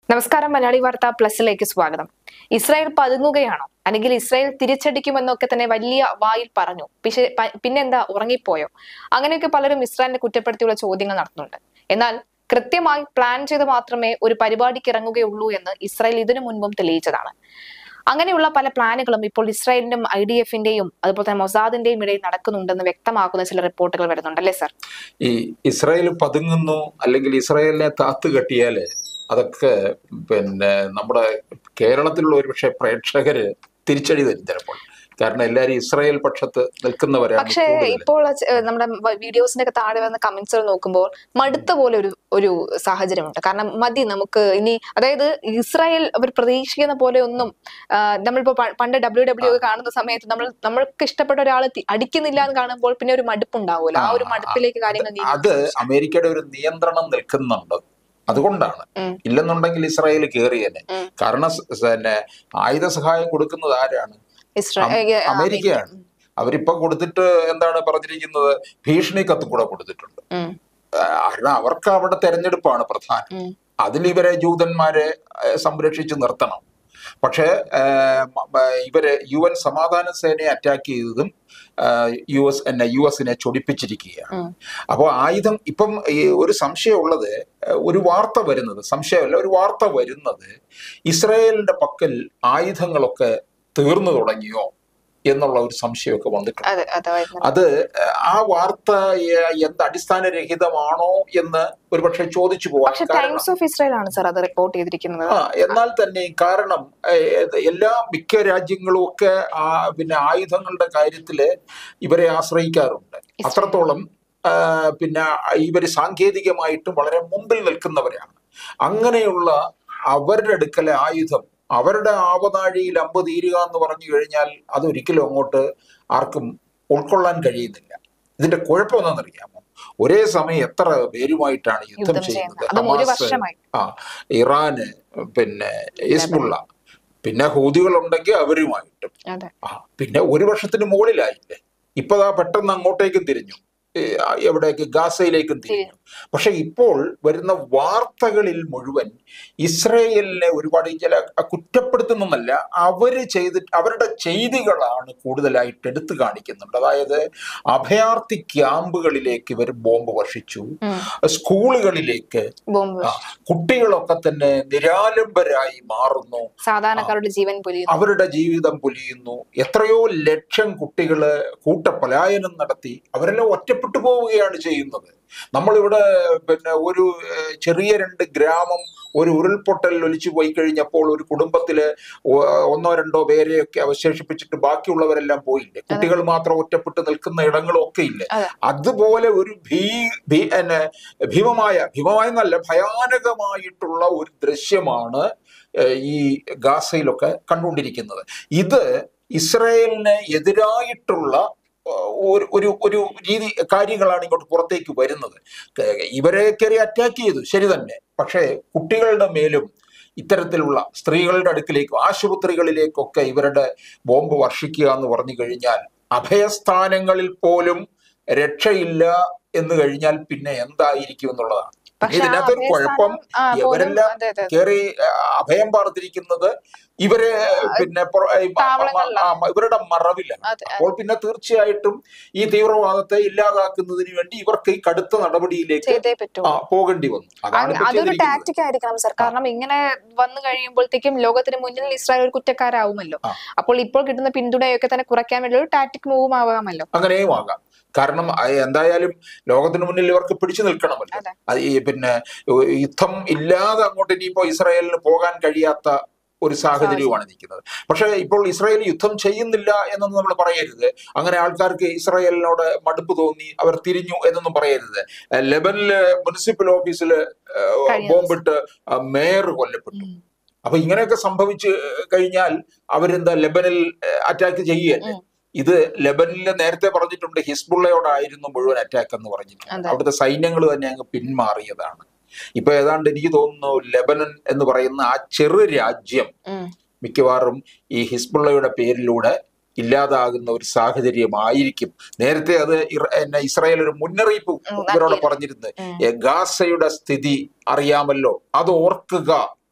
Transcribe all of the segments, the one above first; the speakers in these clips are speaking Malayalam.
നമസ്കാരം മലയാളി വാർത്ത പ്ലസിലേക്ക് സ്വാഗതം ഇസ്രായേൽ പതുങ്ങുകയാണോ അല്ലെങ്കിൽ ഇസ്രായേൽ തിരിച്ചടിക്കുമെന്നൊക്കെ തന്നെ വലിയ വായിൽ പറഞ്ഞു പക്ഷെ പ- പിന്നെന്താ ഉറങ്ങിപ്പോയോ അങ്ങനെയൊക്കെ പലരും ഇസ്രായേലിനെ കുറ്റപ്പെടുത്തിയുള്ള ചോദ്യങ്ങൾ നടത്തുന്നുണ്ട് എന്നാൽ കൃത്യമായി പ്ലാൻ ചെയ്ത് മാത്രമേ ഒരു പരിപാടിക്ക് ഇറങ്ങുകയുള്ളൂ എന്ന് ഇസ്രായേൽ ഇതിനു മുൻപും തെളിയിച്ചതാണ് അങ്ങനെയുള്ള പല പ്ലാനുകളും ഇപ്പോൾ ഇസ്രായേലിന്റെയും ഐ ഡി എഫിന്റെയും അതുപോലെ തന്നെ മൊസാദിന്റെയും ഇടയിൽ നടക്കുന്നുണ്ടെന്ന് വ്യക്തമാക്കുന്ന ചില റിപ്പോർട്ടുകൾ വരുന്നുണ്ട് അല്ലേ സർ ഈ ഇസ്രായേൽ പതുങ്ങുന്നു അല്ലെങ്കിൽ ഇസ്രായേലിനെ താത്തു കെട്ടിയാല് അതൊക്കെ പിന്നെ നമ്മുടെ കേരളത്തിലുള്ള ഒരുപക്ഷെ പ്രേക്ഷകര് തിരിച്ചടി തരും ചിലപ്പോൾ കാരണം എല്ലാരും ഇസ്രായേൽ പക്ഷത്ത് നിൽക്കുന്നവരാണ് പക്ഷേ കൂടുതൽ. ഇപ്പോൾ ച- ഏഹ് നമ്മുടെ വീഡിയോസിന്റെ ഒക്കെ താഴെ വന്ന കമന്റ്സുകൾ നോക്കുമ്പോൾ മടുത്ത പോലെ ഒരു ഒരു സാഹചര്യമുണ്ട് കാരണം മതി നമുക്ക് ഇനി അതായത് ഇസ്രായേൽ അവർ പ്രതീക്ഷിക്കുന്ന പോലെ ഒന്നും ആഹ് നമ്മളിപ്പോ പ- പണ്ട് ഡബ്ല്യു ഡബ്ല്യു ഒക്കെ കാണുന്ന സമയത്ത് നമ്മൾ നമ്മൾക്ക് ഇഷ്ടപ്പെട്ട ഒരാൾ അടിക്കുന്നില്ല എന്ന് കാണുമ്പോൾ പിന്നെ ഒരു മടുപ്പുണ്ടാവുമല്ലോ ആ ഒരു ആ, മടുപ്പിലേക്ക് കാര്യങ്ങൾ നീങ്ങുന്നു. അത് അമേരിക്കയുടെ ഒരു നിയന്ത്രണം നിൽക്കുന്നുണ്ട് അതുകൊണ്ടാണ് ഉം. ഇല്ലെന്നുണ്ടെങ്കിൽ ഇസ്രായേൽ കയറിയനെ ഉം. കാരണം സ് പിന്നെ ആയുധ സഹായം കൊടുക്കുന്നത് ആരാണ് ഇസ്രായേൽ ഏഹ്, അമേരിക്കയാണ് അവരിപ്പൊ കൊടുത്തിട്ട് എന്താണ് പറഞ്ഞിരിക്കുന്നത് ഭീഷണി കത്ത് കൂടെ കൊടുത്തിട്ടുണ്ട് ഉം, ആ, കാരണം അവർക്ക് അവിടെ തെരഞ്ഞെടുപ്പാണ് പ്രധാനം ഉം, അതിൽ ഇവരെ ജൂതന്മാരെ ഏ, സംരക്ഷിച്ച് നിർത്തണം പക്ഷേ ഏ, മ- മ- ഇവര് യു എൻ സമാധാന സേനയെ അറ്റാക്ക് ചെയ്തതും ആ, യു എസ് എന്നെ യു എസിനെ ചൊടിപ്പിച്ചിരിക്കുകയാണ് ഉം. അപ്പോൾ ആയുധം ഇപ്പം ഈ ഒരു സംശയമുള്ളത് ഏ, ഒരു വാർത്ത വരുന്നത് സംശയമല്ല ഒരു വാർത്ത വരുന്നത് ഇസ്രായേലിന്റെ പക്കൽ ആയുധങ്ങളൊക്കെ തീർന്നു തുടങ്ങിയോ എന്നുള്ള ഒരു സംശയമൊക്കെ വന്നിട്ടുണ്ട് അതെ അതായിരുന്നു അത് ആ വാർത്ത ഏ- എന്ത് അടിസ്ഥാനരഹിതമാണോ എന്ന് ഒരുപക്ഷെ ചോദിച്ചു പോവാം പക്ഷെ കാരണം ടൈംസ് ഓഫ് ഇസ്രായേൽ ആണ് സർ അത് റിപ്പോർട്ട് ചെയ്തിരിക്കുന്നത് ആ എന്നാൽ തന്നെ കാരണം ഏത് എല്ലാ മിക്ക രാജ്യങ്ങളും ഒക്കെ ആ പിന്നെ ആയുധങ്ങളുടെ കാര്യത്തില് ഇവരെ ആശ്രയിക്കാറുണ്ട് അത്രത്തോളം ആ, പിന്നെ ഇവര് സാങ്കേതികമായിട്ടും വളരെ മുമ്പിൽ നിൽക്കുന്നവരാണ് അങ്ങനെയുള്ള അവരുടെ അടുക്കലെ ആയുധം അവരുടെ ആവനാഴിയിൽ അമ്പ് തീരുക എന്ന് പറഞ്ഞു കഴിഞ്ഞാൽ അതൊരിക്കലും അങ്ങോട്ട് ആർക്കും ഉൾക്കൊള്ളാൻ കഴിയുന്നില്ല ഇതിന്റെ കുഴപ്പം എന്താണെന്നറിയാമോ ഒരേ സമയം എത്ര പേരുമായിട്ടാണ് യുദ്ധം യുദ്ധം ചെയ്യുന്നത് ചെയ്യുന്നത് അതും ഒരു ഹമാസ്, വർഷമായി ആ ഇറാന് പിന്നെ ഹിസ്ബുള്ള പിന്നെ ഹൂതികളുണ്ടെങ്കിൽ അവരുമായിട്ടും അതെ ആ പിന്നെ ഒരു വർഷത്തിന് മുകളിലായില്ലേ ഇപ്പതാ പെട്ടെന്ന് അങ്ങോട്ടേക്കും തിരിഞ്ഞു ഈ, ആ, എവിടേക്ക് ഗാസയിലേക്കും തിരിഞ്ഞു പക്ഷെ ഇപ്പോൾ വരുന്ന വാർത്തകളിൽ മുഴുവൻ ഇസ്രയേലിനെ ഒരുപാട് ചില കുറ്റപ്പെടുത്തുന്നല്ല അവര് ചെയ്തിട്ട് അവരുടെ ചെയ്തികളാണ് കൂടുതലായിട്ട് എടുത്തു കാണിക്കുന്നുണ്ട് അതായത് അഭയാർത്ഥി ക്യാമ്പുകളിലേക്ക് ഇവർ ബോംബ് വർഷിച്ചു ഉം. സ്കൂളുകളിലേക്ക് ബോംബ് ആ, കുട്ടികളൊക്കെ തന്നെ നിരാലംബരായി മാറുന്നു സാധാരണക്കാരുടെ ജീവൻ പൊലിയുന്നു അവരുടെ ജീവിതം പൊലിയുന്നു എത്രയോ ലക്ഷം കുട്ടികള് കൂട്ടപലായനം നടത്തി അവരെല്ലാം ഒറ്റപ്പെട്ടു പോവുകയാണ് ചെയ്യുന്നത് നമ്മളിവിടെ പിന്നെ ഒരു ഏഹ്, ചെറിയ രണ്ട് ഗ്രാമം ഒരു ഉരുൾപൊട്ടൽ ഒലിച്ചു പോയി കഴിഞ്ഞപ്പോൾ ഒരു കുടുംബത്തില് ഒ- ഒന്നോ രണ്ടോ പേരെയൊക്കെ അവശേഷിപ്പിച്ചിട്ട് ബാക്കിയുള്ളവരെല്ലാം പോയില്ലേ കുട്ടികൾ മാത്രം ഒറ്റപ്പെട്ട് നിൽക്കുന്ന ഇടങ്ങളും ഒക്കെ ഇല്ലേ അതെ. അതുപോലെ ഒരു ഭീ ഭീ എന്നെ ഭീമമായ ഭീമമായ എന്നല്ല ഭയാനകമായിട്ടുള്ള ഒരു ദൃശ്യമാണ് ഏഹ്, ഈ ഗാസയിലൊക്കെ കണ്ടുകൊണ്ടിരിക്കുന്നത് ഇത് ഇസ്രായേലിന് എതിരായിട്ടുള്ള ഏഹ്, ഒരു ഒരു ഒരു രീതി കാര്യങ്ങളാണ് ഇങ്ങോട്ട് പുറത്തേക്ക് വരുന്നത് ഏഹ്, ഇവരെ കയറി അറ്റാക്ക് ചെയ്തു ശരി തന്നെ പക്ഷേ കുട്ടികളുടെ മേലും ഇത്തരത്തിലുള്ള സ്ത്രീകളുടെ അടുക്കിലേക്കും ആശുപത്രികളിലേക്കൊക്കെ ഇവരുടെ ബോംബ് വർഷിക്കുക എന്ന് പറഞ്ഞു കഴിഞ്ഞാൽ അഭയസ്ഥാനങ്ങളിൽ പോലും രക്ഷയില്ല എന്ന് കഴിഞ്ഞാൽ പിന്നെ എന്തായിരിക്കും എന്നുള്ളതാണ് പക്ഷെ ആ ഇതിനകത്തൊരു കുഴപ്പം അഭയസ്ഥാനം, ആ, പോലും- ഇവരെല്ലാം അതെ, അതെ, അതെ. കയറി ആ, അഭയം പാർത്തിരിക്കുന്നത് ഇവരെ പിന്നെ പുറ- ഈ മ- താവളങ്ങളിലാണ്. ആ, ഇവരുടെ മറവിലാണ് അതെ, അതെ. അപ്പോൾ പിന്നെ തീർച്ചയായിട്ടും ഈ തീവ്രവാദത്തെ ഇല്ലാതാക്കുന്നതിന് വേണ്ടി ഇവർക്ക് ഈ കടുത്ത നടപടിയിലേക്ക് ചെയ്തേ പറ്റൂ ആ, പോകേണ്ടി വന്നു അതാണ് അ- ഇപ്പൊ അതൊരു ചെയ്തിരിക്കുന്നത്. ടാക്ടിക് ആയിരിക്കണം സർ കാരണം ഇങ്ങനെ വന്നു കഴിയുമ്പോഴത്തേക്കും ലോകത്തിന് മുന്നിൽ ഇസ്രായേൽ ഒരു കുറ്റക്കാരാവുമല്ലോ ആ. അപ്പോൾ ഇപ്പോൾ കിട്ടുന്ന പിന്തുണയൊക്കെ തന്നെ കുറയ്ക്കാൻ വേണ്ടി ഒരു ടാക്ടിക് മൂവും ആവാമല്ലോ അങ്ങനെയും ആകാം കാരണം ആ, എന്തായാലും ലോകത്തിന് മുന്നിൽ ഇവർക്ക് പിടിച്ചു നിൽക്കണമല്ലോ അതെ. അത് ഈ പിന്നെ യുദ്ധം ഇല്ലാതെ അങ്ങോട്ട് ഇനിയിപ്പോ ഇസ്രായേലിന് പോകാൻ കഴിയാത്ത ഒരു സാഹചര്യമാണ് നിൽക്കുന്നത് പക്ഷേ ഇപ്പോൾ ഇസ്രായേൽ യുദ്ധം ചെയ്യുന്നില്ല എന്നൊന്നും നമ്മൾ പറയരുത് അങ്ങനെ ആൾക്കാർക്ക് ഇസ്രായേലിനോട് മടുപ്പ് തോന്നി അവർ തിരിഞ്ഞു എന്നൊന്നും പറയരുത് ഏഹ് ലെബനിലെ മുനിസിപ്പൽ ഓഫീസിൽ കഴിഞ്ഞ ബോംബിട്ട് ആ, മേയർ കൊല്ലപ്പെട്ടു ഉം. അപ്പൊ ഇങ്ങനെയൊക്കെ സംഭവിച്ചു കഴിഞ്ഞാൽ അവരെന്താ ലെബനിൽ അറ്റാക്ക് ചെയ്യുകയല്ലേ ഉം. ഇത് ലെബനിൽ നേരത്തെ പറഞ്ഞിട്ടുണ്ട് ഹിസ്ബുള്ളയോടായിരുന്നു മുഴുവൻ അറ്റാക്ക് എന്ന് പറഞ്ഞിട്ടുണ്ട് അതെ. അവിടുത്തെ സൈന്യങ്ങൾ തന്നെ അങ്ങ് പിന്മാറിയതാണ് ഇപ്പൊ ഏതാണ്ട് എനിക്ക് തോന്നുന്നു ലെബനൻ എന്ന് പറയുന്ന ആ ചെറു രാജ്യം ഉം. മിക്കവാറും ഈ ഹിസ്ബുള്ളയുടെ പേരിലൂടെ ഇല്ലാതാകുന്ന ഒരു സാഹചര്യമായിരിക്കും നേരത്തെ അത് ഇറ- എന്നെ ഇസ്രായേൽ ഒരു മുന്നറിയിപ്പ് ഉം, ഇവരോട് നൽകിയിരുന്നു. പറഞ്ഞിരുന്നത് ഉം. ഏ, ഗാസയുടെ സ്ഥിതി അറിയാമല്ലോ അത് ഓർക്കുക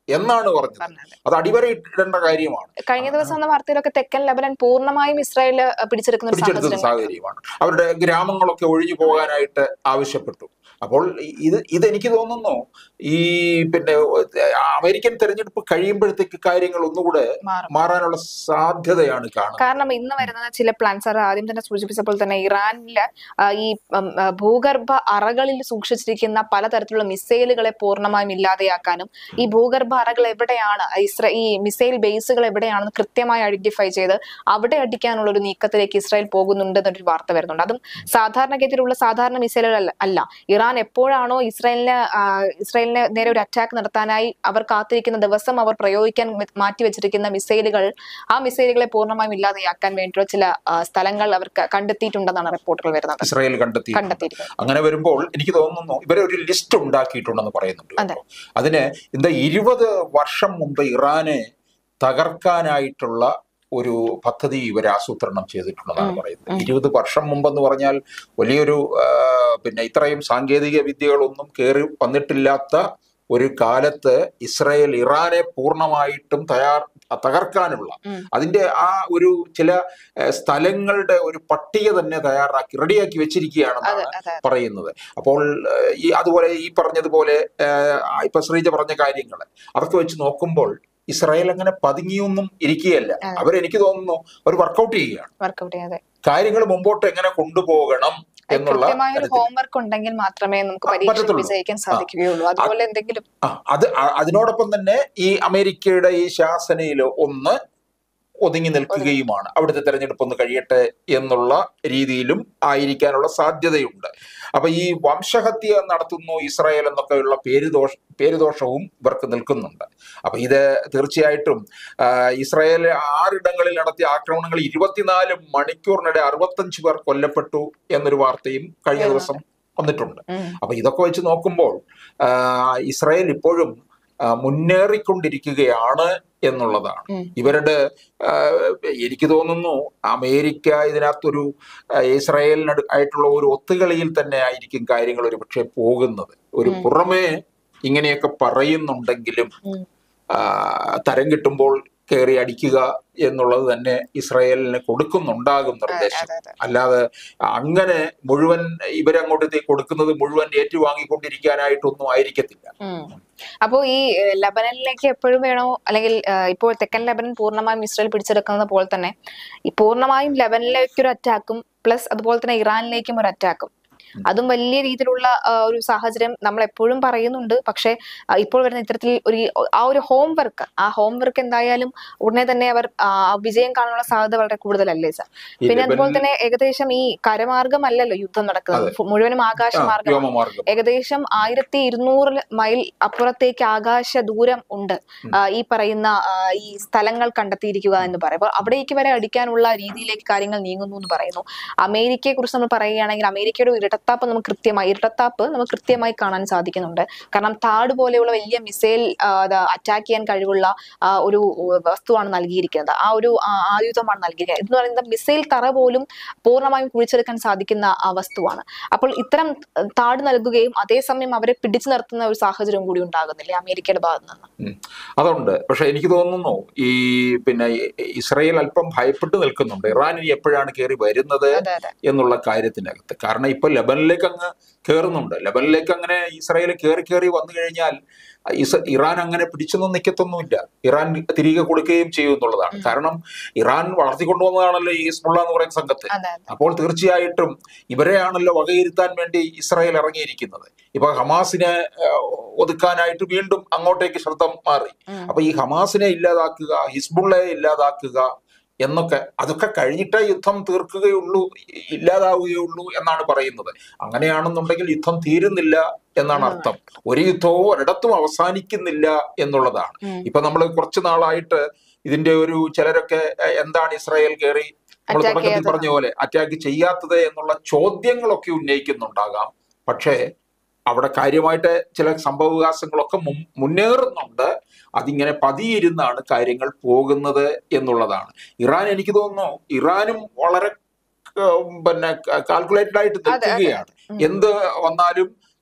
എന്നാണ് പറഞ്ഞത് പറഞ്ഞത് അത് അടിവരയിടേണ്ട കാര്യമാണ് കഴിഞ്ഞ ദിവസം വന്ന വാർത്തയിലൊക്കെ തെക്കൻ ലെബനൻ പൂർണ്ണമായും ഇസ്രായേൽ പിടിച്ചെടുക്കുന്ന ഒരു പിടിച്ചെടുക്കുന്ന സാഹചര്യം സാഹചര്യമാണ് അവരുടെ ഗ്രാമങ്ങളൊക്കെ ഒഴിഞ്ഞു പോകാനായിട്ട് ആവശ്യപ്പെട്ടു അപ്പോൾ ഇത് ഇതെനിക്ക് തോന്നുന്നു ഈ പിന്നെ അമേരിക്കൻ തെരഞ്ഞെടുപ്പ് കഴിയുമ്പോഴത്തേക്ക് കാര്യങ്ങൾ ഒന്നുകൂടെ മാറും മാറാനുള്ള സാധ്യതയാണ് കാണുന്നത് കാരണം ഇന്ന് വരുന്ന ചില പ്ലാൻസ് സാർ ആദ്യം തന്നെ സൂചിപ്പിച്ചപ്പോൾ തന്നെ ഇറാനിലെ ആ, ഈ ഉം, ആ, ഭൂഗർഭ അറകളിൽ സൂക്ഷിച്ചിരിക്കുന്ന പലതരത്തിലുള്ള മിസൈലുകളെ പൂർണ്ണമായും ഇല്ലാതെയാക്കാനും ഈ ഭൂഗർഭ അറകൾ എവിടെയാണ് ഇസ്ര ഈ മിസൈൽ ബേസുകൾ എവിടെയാണെന്ന് കൃത്യമായി ഐഡന്റിഫൈ ചെയ്ത് അവിടെ അടിക്കാനുള്ള ഒരു നീക്കത്തിലേക്ക് ഇസ്രായേൽ പോകുന്നുണ്ട് എന്നൊരു വാർത്ത വരുന്നുണ്ട് അതും സാധാരണഗതിയിലുള്ള സാധാരണ മിസൈലുകൾ അല്ല- അല്ല ഇറാൻ എപ്പോഴാണോ ഇസ്രായേലിന് ആ, ഇസ്രായേലിന് നേരെ ഒരു അറ്റാക്ക് നടത്താനായി അവർ കാത്തിരിക്കുന്ന ദിവസം അവർ പ്രയോഗിക്കാൻ മാറ്റിവെച്ചിരിക്കുന്ന മിസൈലുകൾ ആ മിസൈലുകളെ പൂർണ്ണമായും ഇല്ലാതെയാക്കാൻ വേണ്ടിയുള്ള ചില ആ, സ്ഥലങ്ങൾ അവർ ക- കണ്ടെത്തിയിട്ടുണ്ടെന്നാണ് റിപ്പോർട്ടുകൾ വരുന്നത് ഇസ്രായേൽ കണ്ടെത്തി കണ്ടെത്തിയിരിക്കുന്നത് അങ്ങനെ വരുമ്പോൾ എനിക്ക് തോന്നുന്നു ഇവരെ ഒരു ലിസ്റ്റ് ഉണ്ടാക്കിയിട്ടുണ്ടെന്ന് പറയുന്നുണ്ട് അതെ. കേട്ടോ. അതിന് എന്താ ഇരുപത് വർഷം മുമ്പ് ഇറാനെ തകർക്കാനായിട്ടുള്ള ഒരു പദ്ധതി ഇവർ ആസൂത്രണം ചെയ്തിട്ടുണ്ടെന്നാണ് ഉം, പറയുന്നത് ഉം. ഇരുപത് വർഷം മുമ്പെന്ന് പറഞ്ഞാൽ വലിയൊരു ആ, പിന്നെ ഇത്രയും സാങ്കേതിക വിദ്യകളൊന്നും കയറി വന്നിട്ടില്ലാത്ത ഒരു കാലത്ത് ഇസ്രായേൽ ഇറാനെ പൂർണ്ണമായിട്ടും തയ്യാർ തകർക്കാനുള്ള ഉം. അതിന്റെ ആ ഒരു ചില ഏഹ്, സ്ഥലങ്ങളുടെ ഒരു പട്ടിക തന്നെ തയ്യാറാക്കി റെഡിയാക്കി വെച്ചിരിക്കുകയാണെന്നാണ് അതെ അതെ പറയുന്നത് അപ്പോൾ ഏഹ്, ഈ അതുപോലെ ഈ പറഞ്ഞതുപോലെ ഏഹ്, ഇപ്പൊ ശ്രീജ പറഞ്ഞ കാര്യങ്ങൾ അതൊക്കെ വെച്ച് നോക്കുമ്പോൾ ഇസ്രായേൽ അങ്ങനെ പതുങ്ങിയൊന്നും ഇരിക്കുകയല്ല അതെ. അവരെനിക്ക് തോന്നുന്നു അവർ വർക്കൗട്ട് ചെയ്യുകയാണ് വർക്കൗട്ട് ചെയ്യാതെ കാര്യങ്ങൾ മുമ്പോട്ട് എങ്ങനെ കൊണ്ടുപോകണം എന്നുള്ള കൃത്യമായ ഒരു തരത്തിൽ. ഹോംവർക്ക് ഉണ്ടെങ്കിൽ മാത്രമേ നമുക്ക് ആ, പരീക്ഷ പറ്റത്തുള്ളൂ. വിജയിക്കാൻ സാധിക്കുകയുള്ളൂ അതുപോലെ എന്തെങ്കിലും ആ, അത് അ- അതിനോടൊപ്പം തന്നെ ഈ അമേരിക്കയുടെ ഈ ശാസനയിൽ ഒന്ന് ഒതുങ്ങി നിൽക്കുകയുമാണ് അവിടുത്തെ തെരഞ്ഞെടുപ്പ് ഒന്ന് കഴിയട്ടെ എന്നുള്ള രീതിയിലും ആയിരിക്കാനുള്ള സാധ്യതയുണ്ട് അപ്പൊ ഈ വംശഹത്യ നടത്തുന്നു ഇസ്രായേൽ എന്നൊക്കെയുള്ള പേരുദോഷ പേരുദോഷവും ഇവർക്ക് നിൽക്കുന്നുണ്ട് അപ്പൊ ഇത് തീർച്ചയായിട്ടും ആ, ഇസ്രായേൽ ആറിടങ്ങളിൽ നടത്തിയ ആക്രമണങ്ങൾ ഇരുപത്തിനാല് മണിക്കൂറിനിടെ അറുപത്തഞ്ച് പേർ കൊല്ലപ്പെട്ടു എന്നൊരു വാർത്തയും കഴിഞ്ഞ ദിവസം വന്നിട്ടുണ്ട് ഉം. അപ്പൊ ഇതൊക്കെ വെച്ച് നോക്കുമ്പോൾ ആ, ഇസ്രായേൽ ഇപ്പോഴും ആ, മുന്നേറിക്കൊണ്ടിരിക്കുകയാണ് എന്നുള്ളതാണ് ഉം. ഇവരുടെ ആ, എനിക്ക് തോന്നുന്നു അമേരിക്ക ഇതിനകത്തൊരു ആ, ഇസ്രായേലിന് ആയിട്ടുള്ള ഒരു ഒത്തുകളിയിൽ തന്നെ ആയിരിക്കും കാര്യങ്ങൾ ഒരു പക്ഷേ പോകുന്നത് ഒരു ഉം. പുറമേ ഇങ്ങനെയൊക്കെ പറയുന്നുണ്ടെങ്കിലും ഉം. ആ, തരം കിട്ടുമ്പോൾ കയറി അടിക്കുക എന്നുള്ളത് തന്നെ ഇസ്രായേലിന് കൊടുക്കുന്നുണ്ടാകും അതെ നിർദ്ദേശം അതെ അതെ അല്ലാതെ അങ്ങനെ മുഴുവൻ ഇവരങ്ങോട്ടേക്ക് കൊടുക്കുന്നത് മുഴുവൻ ഏറ്റുവാങ്ങിക്കൊണ്ടിരിക്കാനായിട്ടൊന്നും ആയിരിക്കത്തില്ല ഉം. അപ്പോ ഈ ഏഹ്, ലബനനിലേക്ക് എപ്പോഴും വേണോ അല്ലെങ്കിൽ ഏഹ്, ഇപ്പോൾ തെക്കൻ ലബനൻ പൂർണ്ണമായും ഇസ്രായേൽ പിടിച്ചെടുക്കുന്നത് പോലെ തന്നെ ഈ പൂർണ്ണമായും ലബനനിലേക്ക് ഒരു അറ്റാക്കും പ്ലസ് അതുപോലെ തന്നെ ഇറാനിലേക്കും ഒരു അറ്റാക്കും അതും വലിയ രീതിയിലുള്ള ആ, ഒരു സാഹചര്യം നമ്മൾ എപ്പോഴും പറയുന്നുണ്ട് പക്ഷെ ആ, ഇപ്പോൾ വരുന്ന ഇത്തരത്തിൽ ഒരു ആ ഒരു ഹോംവർക്ക് ആ ഹോംവർക്ക് എന്തായാലും ഉടനെ തന്നെ അവർ ആ, വിജയം കാണാനുള്ള സാധ്യത വളരെ കൂടുതലല്ലേ സാർ ഈ പിന്നെ അതുപോലെ ലെബനിൽ- തന്നെ ഏകദേശം ഈ കരമാർഗമല്ലല്ലോ യുദ്ധം നടക്കുന്നത് ഫു- മുഴുവനും ആ, ആകാശമാർഗം വ്യോമമാർഗം ഏകദേശം ആയിരത്തി ഇരുന്നൂറ് മൈൽ അപ്പുറത്തേക്ക് ആകാശ ദൂരം ഉണ്ട് ആ, ഈ പറയുന്ന ആ, ഈ സ്ഥലങ്ങൾ കണ്ടെത്തിയിരിക്കുക എന്ന് പറയും അപ്പോൾ അവിടേക്ക് വരെ അടിക്കാനുള്ള രീതിയിലേക്ക് കാര്യങ്ങൾ നീങ്ങുന്നു എന്ന് പറയുന്നു അമേരിക്കയെ കുറിച്ച് നമ്മൾ പറയുകയാണെങ്കിൽ അമേരിക്കയുടെ ഒരു ഇരട്ടത്താപ്പ് നമുക്ക് കൃത്യമായി ഇരട്ടത്താപ്പ് നമുക്ക് കൃത്യമായി കാണാൻ സാധിക്കുന്നുണ്ട് കാരണം താട് പോലെയുള്ള വലിയ മിസൈൽ അറ്റാക്ക് ചെയ്യാൻ കഴിവുള്ള ആ, ഒരു വസ്തുവാണ് നൽകിയിരിക്കുന്നത് ആ ഒരു ആ, ആയുധമാണ് നൽകിയിരിക്കുന്നത് എന്ന് പറയുന്നത് മിസൈൽ തറ പോലും പൂർണ്ണമായും കുഴിച്ചെടുക്കാൻ സാധിക്കുന്ന ആ വസ്തുവാണ് അപ്പോൾ ഇത്തരം ഏഹ്, താട് നൽകുകയും അതേസമയം അവരെ പിടിച്ചു നിർത്തുന്ന ഒരു സാഹചര്യം കൂടി ഉണ്ടാകുന്നില്ലേ അമേരിക്കയുടെ ഭാഗത്ത് നിന്ന് ഉം. അതുണ്ട് പക്ഷെ എനിക്ക് തോന്നുന്നു ഈ പിന്നെ ഈ- ഇസ്രായേൽ അല്പം ഭയപ്പെട്ട് നിൽക്കുന്നുണ്ട് ഇറാൻ ഇനി എപ്പോഴാണ് കയറി വരുന്നത് അതെ അതെ എന്നുള്ള കാര്യത്തിനകത്ത് കാരണം ഇപ്പൊ ലബനിലേക്ക് അങ്ങ് കയറുന്നുണ്ട് ലബനിലേക്ക് അങ്ങനെ ഇസ്രായേൽ കയറി കയറി വന്നു കഴിഞ്ഞാൽ ഇസ് ഇറാൻ അങ്ങനെ പിടിച്ചൊന്നും നിൽക്കത്തൊന്നുമില്ല ഇറാൻ തിരികെ കൊടുക്കുകയും ചെയ്യും എന്നുള്ളതാണ് ഉം. കാരണം ഇറാൻ വളർത്തിക്കൊണ്ടുവന്നതാണല്ലോ ഈ ഹിസ്ബുള്ള എന്ന് പറയുന്ന സംഘത്തെ അതെ അതെ അപ്പോൾ തീർച്ചയായിട്ടും ഇവരെയാണല്ലോ വകയിരുത്താൻ വേണ്ടി ഇസ്രായേൽ ഇറങ്ങിയിരിക്കുന്നത് ഇപ്പൊ ഹമാസിനെ ഏഹ്, ഒതുക്കാനായിട്ട് വീണ്ടും അങ്ങോട്ടേക്ക് ശ്രദ്ധ മാറി ഉം. അപ്പൊ ഈ ഹമാസിനെ ഇല്ലാതാക്കുക ഹിസ്ബുള്ളയെ ഇല്ലാതാക്കുക എന്നൊക്കെ അതൊക്കെ കഴിഞ്ഞിട്ടേ യുദ്ധം തീർക്കുകയുള്ളൂ ഇല്ലാതാവുകയുള്ളൂ എന്നാണ് പറയുന്നത് അങ്ങനെയാണെന്നുണ്ടെങ്കിൽ യുദ്ധം തീരുന്നില്ല എന്നാണ് അർത്ഥം ഒരു യുദ്ധവും ഒരിടത്തും അവസാനിക്കുന്നില്ല എന്നുള്ളതാണ് ഉം. ഇപ്പൊ നമ്മൾ കുറച്ചു നാളായിട്ട് ഇതിന്റെ ഒരു ചിലരൊക്കെ എ, എന്താണ് ഇസ്രായേൽ കയറി നമ്മൾ Attack തുടക്കത്തിൽ ചെയ്യാത്തത്. പറഞ്ഞ പോലെ അറ്റാക്ക് ചെയ്യാത്തത് എന്നുള്ള ചോദ്യങ്ങളൊക്കെ ഉന്നയിക്കുന്നുണ്ടാകാം പക്ഷേ അവിടെ കാര്യമായിട്ട് ചില സംഭവവികാസങ്ങളൊക്കെ മുൻ- മുന്നേറുന്നുണ്ട് അതിങ്ങനെ പതിയിരുന്നാണ് കാര്യങ്ങൾ പോകുന്നത് എന്നുള്ളതാണ് ഇറാൻ എനിക്ക് തോന്നുന്നു ഇറാനും വളരെ ഏഹ്, പിന്നെ കാൽക്കുലേറ്റഡ് ആയിട്ട് അതെ, അതെ. നിൽക്കുകയാണ് ഉം. എന്ത് വന്നാലും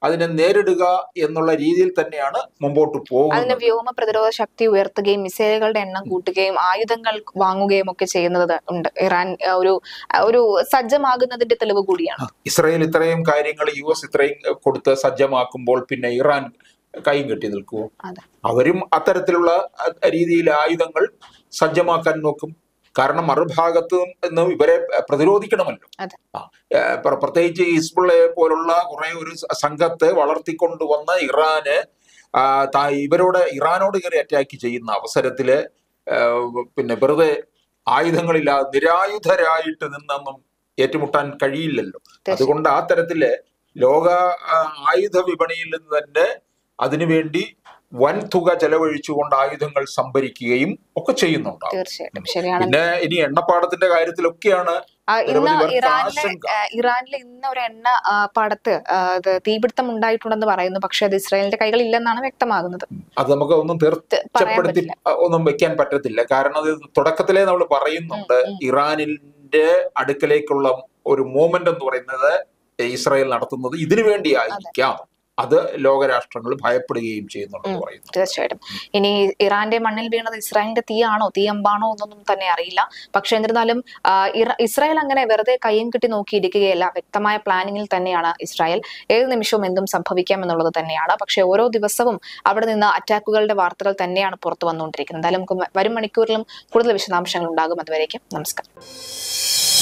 അതിനെ നേരിടുക എന്നുള്ള രീതിയിൽ തന്നെയാണ് മുമ്പോട്ട് അതിന് പോകുന്നത് വ്യോമ പ്രതിരോധ ശക്തി ഉയർത്തുകയും മിസൈലുകളുടെ എണ്ണം കൂട്ടുകയും ആയുധങ്ങൾ വാങ്ങുകയും ഒക്കെ ചെയ്യുന്നത് ഉണ്ട് ഇറാൻ ആ, ഒരു ആ, ഒരു സജ്ജമാകുന്നതിന്റെ തെളിവ് കൂടിയാണ് ഇസ്രായേൽ ഇത്രയും കാര്യങ്ങൾ യു എസ് ഇത്രയും കൊടുത്ത് സജ്ജമാക്കുമ്പോൾ പിന്നെ ഇറാൻ കൈയും കെട്ടി നിൽക്കുമോ അതെ അവരും അത്തരത്തിലുള്ള അ- രീതിയിൽ ആയുധങ്ങൾ സജ്ജമാക്കാൻ നോക്കും കാരണം മറുഭാഗത്ത് നിന്നും ഇവരെ പ്രതിരോധിക്കണമല്ലോ അതെ ആ, ഏ, പ്ര- പ്രത്യേകിച്ച് ഹിസ്ബുള്ളയെ പോലുള്ള കുറെ ഒരു സ- സംഘത്തെ വളർത്തിക്കൊണ്ടുവന്ന ഇറാന് ആ, താ- ഇവരോട് ഇറാനോട് കയറി അറ്റാക്ക് ചെയ്യുന്ന അവസരത്തില് ഏ, പിന്നെ വെറുതെ ആയുധങ്ങളില്ലാതെ നിരായുധരായിട്ട് നിന്നൊന്നും ഏറ്റുമുട്ടാൻ കഴിയില്ലല്ലോ അതുകൊണ്ട് ആ തരത്തില് ലോക ആ, ആയുധ വിപണിയിൽ നിന്ന് തന്നെ അതിനുവേണ്ടി വൻ തുക ചെലവഴിച്ചുകൊണ്ട് ആയുധങ്ങൾ സംഭരിക്കുകയും ഒക്കെ ചെയ്യുന്നുണ്ടാവും തീർച്ചയായിട്ടും ശരിയാണ് പിന്നെ ഇനി എണ്ണപ്പാടത്തിന്റെ കാര്യത്തിലൊക്കെയാണ് ആ, ഇന്ന് നിരവധി പേർക്ക് ഇറാനിലെ ആശങ്ക. ആ, ഇറാനിലെ ഇന്ന് ഒരു എണ്ണ ആ, പാടത്ത് ആ, അത് തീപിടുത്തം ഉണ്ടായിട്ടുണ്ടെന്ന് പറയുന്നു പക്ഷെ അത് ഇസ്രായേലിന്റെ കൈകളിൽ ഇല്ലെന്നാണ് വ്യക്തമാകുന്നത് അത് നമുക്ക് ഒന്നും ത് പറയാൻ തീർച്ചപ്പെടുത്തി പറ്റില്ല ഒന്നും വെക്കാൻ പറ്റത്തില്ല കാരണം അത് തുടക്കത്തിലേ നമ്മൾ പറയുന്നുണ്ട് ഉം, ഉം. ഇറാനിന്റെ അടുക്കലേക്കുള്ള ഒരു മൂവ്മെന്റ് എന്ന് പറയുന്നത് ഇസ്രായേൽ നടത്തുന്നത് ഇതിനു വേണ്ടിയായിരിക്കാം അത് ലോകരാഷ്ട്രങ്ങൾ ഭയപ്പെടുകയും ചെയ്യുന്നുണ്ടെന്ന് പറയുന്നു തീർച്ചയായിട്ടും ഇനി ഇറാന്റെ മണ്ണിൽ വീണത് ഇസ്രായേലിന്റെ തീയാണോ തീയമ്പാണോ എന്നൊന്നും തന്നെ അറിയില്ല പക്ഷെ എന്നിരുന്നാലും ആ, ഇറ- ഇസ്രായേൽ അങ്ങനെ വെറുതെ കയ്യും കെട്ടി നോക്കിയിരിക്കുകയല്ല വ്യക്തമായ പ്ലാനിങ്ങിൽ തന്നെയാണ് ഇസ്രായേൽ ഏത് നിമിഷവും എന്തും സംഭവിക്കാം എന്നുള്ളത് തന്നെയാണ് പക്ഷെ ഓരോ ദിവസവും അവിടെ നിന്ന് അറ്റാക്കുകളുടെ വാർത്തകൾ തന്നെയാണ് പുറത്തു വന്നുകൊണ്ടിരിക്കുന്നത് എന്തായാലും നമുക്ക് വരും മണിക്കൂറിലും കൂടുതൽ വിശദാംശങ്ങൾ ഉണ്ടാകും അതുവരേക്കും നമസ്കാരം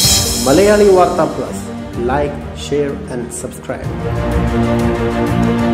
Malayali Vartha plus like share and subscribe